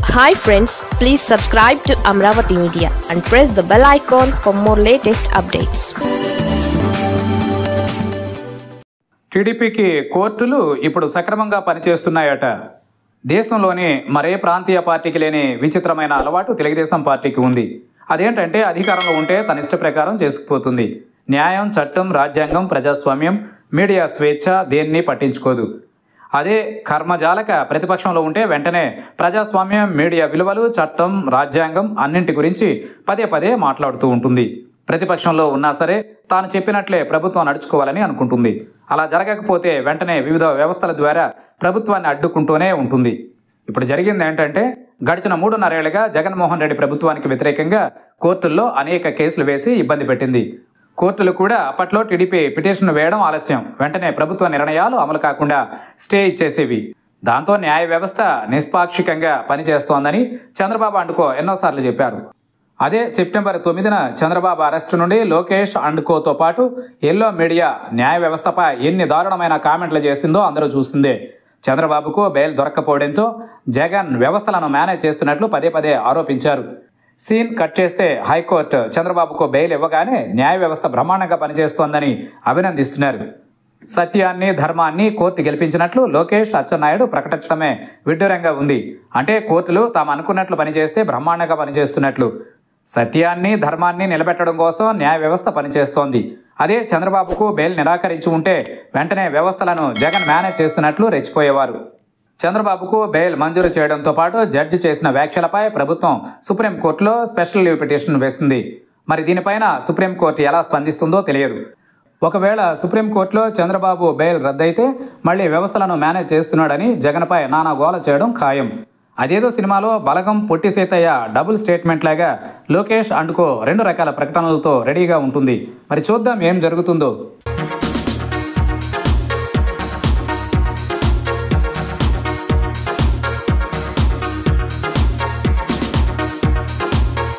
hi friends please subscribe to Amaravati media and press the bell icon for more latest updates టీడీపీకి కోర్టులు ఇప్పుడు సక్రమంగా పనిచేస్తున్నాయట దేశంలోని మరే ప్రాంతీయ పార్టీకి లేని విచిత్రమైన అలవాటు తెలుగుదేశం పార్టీకి ఉంది అదేంటంటే అధికారంలో ఉంటే తన ఇష్ట ప్రకారం చేసుకుపోతుంది న్యాయం చట్టం రాజ్యాంగం ప్రజాస్వామ్యం మీడియా స్వేచ్ఛ దేన్ని పట్టించుకోదు అదే కర్మజాలక ప్రతిపక్షంలో ఉంటే వెంటనే ప్రజాస్వామ్యం మీడియా విలువలు చట్టం రాజ్యాంగం అన్నింటి గురించి పదే పదే మాట్లాడుతూ ఉంటుంది ప్రతిపక్షంలో ఉన్నా సరే తాను చెప్పినట్లే ప్రభుత్వం నడుచుకోవాలని అనుకుంటుంది అలా జరగకపోతే వెంటనే వివిధ వ్యవస్థల ద్వారా ప్రభుత్వాన్ని అడ్డుకుంటూనే ఉంటుంది ఇప్పుడు జరిగింది ఏంటంటే గడిచిన మూడున్నరేళ్లుగా జగన్మోహన్ రెడ్డి ప్రభుత్వానికి వ్యతిరేకంగా కోర్టుల్లో అనేక కేసులు వేసి ఇబ్బంది పెట్టింది కోర్టులు కూడా అప్పట్లో టీడీపీ పిటిషన్ వేయడం ఆలస్యం వెంటనే ప్రభుత్వ నిర్ణయాలు అమలు కాకుండా స్టే ఇచ్చేసేవి దాంతో న్యాయ వ్యవస్థ నిష్పాక్షికంగా పనిచేస్తోందని చంద్రబాబు అండుకో ఎన్నోసార్లు చెప్పారు అదే సెప్టెంబర్ తొమ్మిదిన చంద్రబాబు అరెస్టు నుండి లోకేష్ అండ్ కోతో పాటు ఎల్లో మీడియా న్యాయ వ్యవస్థపై ఎన్ని దారుణమైన కామెంట్లు చేసిందో అందరూ చూసిందే చంద్రబాబుకు బెయిల్ దొరక్కపోవడంతో జగన్ వ్యవస్థలను మేనేజ్ చేస్తున్నట్లు పదే పదే ఆరోపించారు సీన్ కట్ చేస్తే హైకోర్టు చంద్రబాబుకు బెయిల్ ఇవ్వగానే న్యాయ వ్యవస్థ బ్రహ్మాండంగా పనిచేస్తోందని అభినందిస్తున్నారు సత్యాన్ని ధర్మాన్ని కోర్టు గెలిపించినట్లు లోకేష్ అచ్చెన్నాయుడు ప్రకటించడమే విడ్డూరంగా ఉంది అంటే కోర్టులు తాము అనుకున్నట్లు పనిచేస్తే బ్రహ్మాండంగా పనిచేస్తున్నట్లు సత్యాన్ని ధర్మాన్ని నిలబెట్టడం కోసం న్యాయ వ్యవస్థ పనిచేస్తోంది అదే చంద్రబాబుకు బెయిల్ నిరాకరించి ఉంటే వెంటనే వ్యవస్థలను జగన్ మేనేజ్ చేస్తున్నట్లు రెచ్చిపోయేవారు చంద్రబాబుకు బెయిల్ మంజూరు చేయడంతో పాటు జడ్జి చేసిన వ్యాఖ్యలపై ప్రభుత్వం సుప్రీంకోర్టులో స్పెషల్ లీవ్ పిటిషన్ వేసింది మరి దీనిపైన సుప్రీంకోర్టు ఎలా స్పందిస్తుందో తెలియదు ఒకవేళ సుప్రీంకోర్టులో చంద్రబాబు బెయిల్ రద్దయితే మళ్ళీ వ్యవస్థలను మేనేజ్ చేస్తున్నాడని జగన్పై నానా గోల చేయడం ఖాయం అదేదో సినిమాలో బలగం పొట్టి సీతయ్య డబుల్ స్టేట్మెంట్ లాగా లోకేష్ అండుకో రెండు రకాల ప్రకటనలతో రెడీగా ఉంటుంది మరి చూద్దాం ఏం జరుగుతుందో